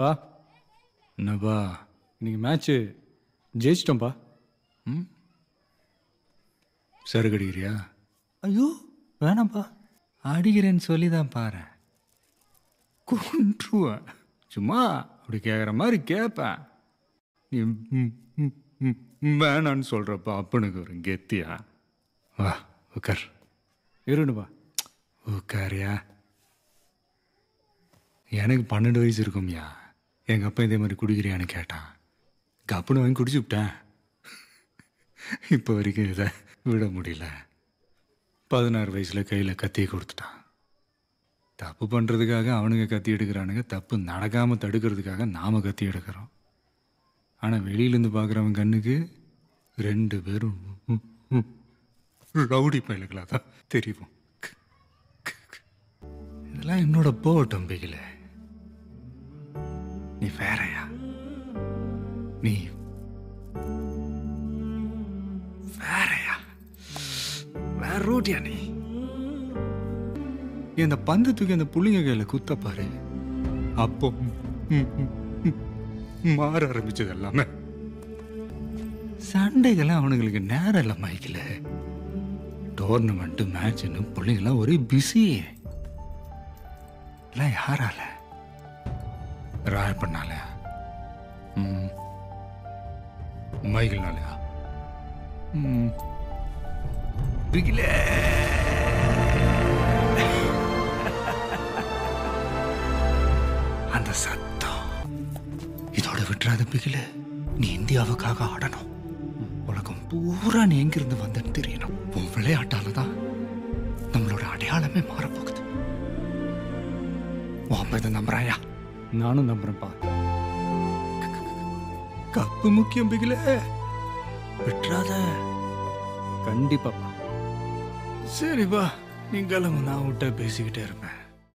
பா என்னப்பா இன்னைக்கு மேட்ச்சு ஜெயிச்சிட்டோம்ப்பா சரக்கு அடிக்கிறியா ஐயோ வேணாம்ப்பா அடிக்கிறேன்னு சொல்லி தான் பாரு கொன்றுவேன் சும்மா அப்படி கேட்குற மாதிரி கேட்பேன் நீ ம், ம், ம், வேணான்னு சொல்கிறப்ப அப்பனுக்கு ஒரு கெத்தியா வா உட்கார் இருணுப்பா உட்காரியா எனக்கு பன்னெண்டு வயசு இருக்கும்யா எங்கள் அப்பா இதே மாதிரி குடிக்கிறியான்னு கேட்டான் கப்புன்னு வாங்கி குடிச்சு விட்டேன் இப்போ வரைக்கும் இதை விட முடியல பதினாறு வயசில் கையில் கத்தியை கொடுத்துட்டான் தப்பு பண்ணுறதுக்காக அவனுங்க கத்தி எடுக்கிறானுங்க தப்பு நடக்காமல் தடுக்கிறதுக்காக நாம் கத்தி எடுக்கிறோம் ஆனால் வெளியிலேருந்து பார்க்குறவன் கண்ணுக்கு ரெண்டு பேரும் ம், ம், ரவுடி பயலுகளாக தான் தெரியும் இதெல்லாம் என்னோட போகட்டும் பிகில நீ வேறயா நீ வேறயா வேற ரூட்டியா நீ நீ அந்த பந்து தூக்கி அந்த புள்ளிங்க கையில குத்த பாரு அப்போ ம், ம், ம், மாற ஆரம்பிச்சது எல்லாமே சண்டைகள்லாம் அவனுங்களுக்கு நேரம் இல்லை மைக்கில் டோர்னமெண்ட்டு மேட்ச்னு பிள்ளைங்களாம் ஒரே பிஸி எல்லாம் யாரால ராய பண்ணாலயா ம் மைக்கிள்னாலயா ம் பிகிலே அந்த சத்தம் இதோட விட்டுறாத பிகில நீ இந்தியாவுக்காக ஆடணும் உலகம் பூரா நீ எங்கிருந்து வந்தன்னு தெரியணும் உன் விளையாட்டால தான் நம்மளோட அடையாளமே மாறப்போகுது உன் அப்பா இதை நம்புறாயா நானும் நம்புறேன்ப்பா கப்பு முக்கியம் பிகில விட்டுறாத கண்டிப்பாப்பா சரிப்பா நீ கிளம்பு நான் விட்ட பேசிக்கிட்டே இருப்பேன்